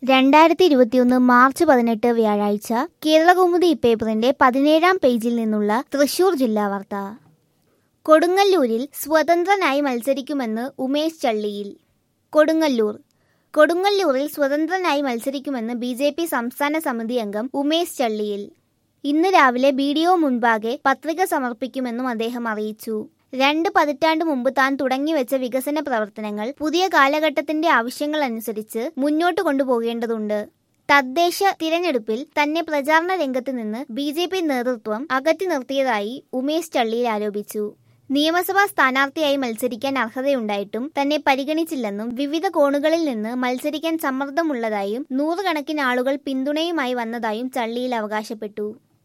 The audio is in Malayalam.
രണ്ടായിരത്തി ഇരുപത്തിയൊന്ന് മാർച്ച് പതിനെട്ട് വ്യാഴാഴ്ച കേരളകൗമുദി പേപ്പറിന്റെ പതിനേഴാം പേജിൽ നിന്നുള്ള തൃശൂർ ജില്ലാ വാർത്ത കൊടുങ്ങല്ലൂരിൽ സ്വതന്ത്രനായി മത്സരിക്കുമെന്ന് ഉമേഷ് ചള്ളിയിൽ കൊടുങ്ങല്ലൂർ കൊടുങ്ങല്ലൂരിൽ സ്വതന്ത്രനായി മത്സരിക്കുമെന്ന് ബി ജെ പി സംസ്ഥാന സമിതി അംഗം ഉമേഷ് ചള്ളിയിൽ ഇന്ന് രാവിലെ ബി ഡി ഒ മുൻപാകെ പത്രിക സമർപ്പിക്കുമെന്നും അദ്ദേഹം അറിയിച്ചു രണ്ട് പതിറ്റാണ്ട് മുമ്പ് താൻ തുടങ്ങിവെച്ച വികസന പ്രവർത്തനങ്ങൾ പുതിയ കാലഘട്ടത്തിന്റെ ആവശ്യങ്ങൾ അനുസരിച്ച് മുന്നോട്ട് കൊണ്ടുപോകേണ്ടതുണ്ട് തദ്ദേശ തിരഞ്ഞെടുപ്പിൽ തന്നെ പ്രചാരണ രംഗത്ത് നിന്ന് ബി ജെ പി നേതൃത്വം അകറ്റി നിർത്തിയതായി ഉമേഷ് ചള്ളിയിൽ ആരോപിച്ചു നിയമസഭാ സ്ഥാനാർത്ഥിയായി മത്സരിക്കാൻ അർഹതയുണ്ടായിട്ടും തന്നെ പരിഗണിച്ചില്ലെന്നും വിവിധ കോണുകളിൽ നിന്ന് മത്സരിക്കാൻ സമ്മർദ്ദമുള്ളതായും നൂറുകണക്കിന് ആളുകൾ പിന്തുണയുമായി വന്നതായും ചള്ളിയിൽ അവകാശപ്പെട്ടു